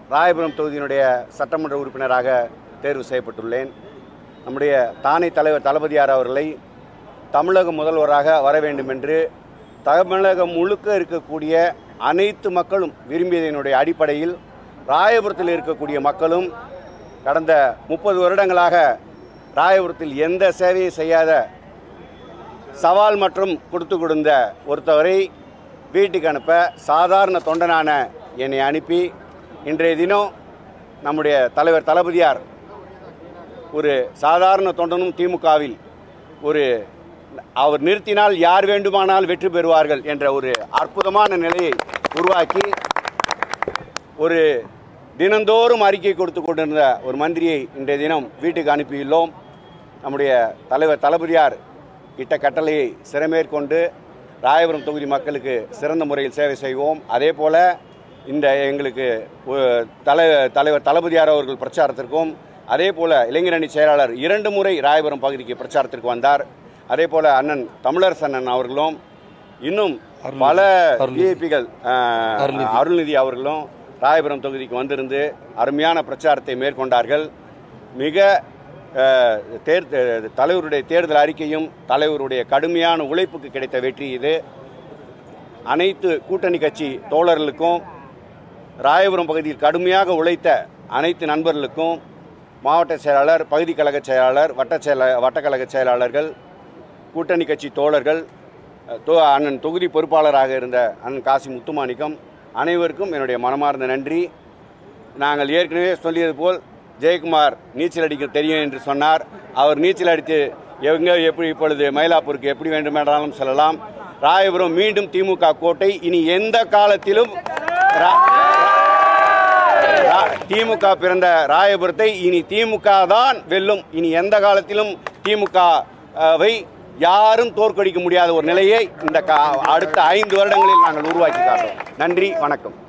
ராயபுரம் தொகுதியினுடைய சட்டமன்ற உறுப்பினராக தேர்வு செய்யப்பட்டுள்ளேன் நம்முடைய தானை தலைவர் தளபதியார் அவர்களை தமிழக முதல்வராக வர வேண்டும் என்று தமிழகம் முழுக்க இருக்கக்கூடிய அனைத்து மக்களும் விரும்பியதனுடைய அடிப்படையில் ராயபுரத்தில் இருக்கக்கூடிய மக்களும் கடந்த முப்பது வருடங்களாக ராயபுரத்தில் எந்த சேவையை செய்யாத சவால் மற்றும் கொடுத்து கொடுத்த ஒருத்தவரை வீட்டுக்கு அனுப்ப சாதாரண தொண்டனான என்னை அனுப்பி இன்றைய தினம் நம்முடைய தலைவர் தளபதியார் ஒரு சாதாரண தொண்டனும் திமுகவில் ஒரு அவர் நிறுத்தினால் யார் வேண்டுமானால் வெற்றி பெறுவார்கள் என்ற ஒரு அற்புதமான நிலையை உருவாக்கி ஒரு தினந்தோறும் அறிக்கை கொடுத்து கொண்டிருந்த ஒரு மந்திரியை இன்றைய தினம் வீட்டுக்கு அனுப்பியுள்ளோம் நம்முடைய தலைவர் தளபதியார் இட்ட கட்டளையை சிறமேற்கொண்டு ராயபுரம் தொகுதி மக்களுக்கு சிறந்த முறையில் சேவை செய்வோம் அதே போல இந்த எங்களுக்கு ஒ- தலை தலைவர் தளபதியார் அவர்கள் பிரச்சாரத்திற்கும் அதே போல இளைஞரணி செயலாளர் இரண்டு முறை ராயபுரம் பகுதிக்கு பிரச்சாரத்திற்கு வந்தார் அதே போல அண்ணன் தமிழரசு அண்ணன் அவர்களும் இன்னும் பல விஐபிகள் அருள்நிதி அவர்களும் ராயபுரம் தொகுதிக்கு வந்திருந்து அருமையான பிரச்சாரத்தை மேற்கொண்டார்கள் மிக அஹ், தேர் தலைவருடைய தேர்தல் அறிக்கையும் தலைவருடைய கடுமையான உழைப்புக்கு கிடைத்த வெற்றி இது அனைத்து கூட்டணி கட்சி தோழர்களுக்கும் ராயபுரம் பகுதியில் கடுமையாக உழைத்த அனைத்து நண்பர்களுக்கும் மாவட்ட செயலாளர் பகுதி கழக செயலாளர் வட்ட செயல வட்டக்கழக செயலாளர்கள் கூட்டணி கட்சி தோழர்கள் அஹ், தொ- அண்ணன் தொகுதி பொறுப்பாளராக இருந்த அண்ணன் காசி முத்துமாணிக்கம் அனைவருக்கும் என்னுடைய மனமார்ந்த நன்றி நாங்கள் ஏற்கனவே சொல்லியது போல் ஜெயக்குமார் நீச்சல் அடிக்க தெரியும் என்று சொன்னார் அவர் நீச்சல் அடித்து எங்க எப்படி இப்பொழுது மயிலாப்பூருக்கு எப்படி வேண்டுமென்றாலும் செல்லலாம் ராயபுரம் மீண்டும் திமுக கோட்டை இனி எந்த காலத்திலும் ரா- ரா- திமுக பிறந்த ராயபுரத்தை இனி திமுக தான் வெல்லும் இனி எந்த காலத்திலும் திமுகவை யாரும் தோற்கடிக்க முடியாத ஒரு நிலையை இந்த கா- அடுத்த ஐந்து வருடங்களில் நாங்கள் உருவாக்கி காட்டுவோம் நன்றி வணக்கம்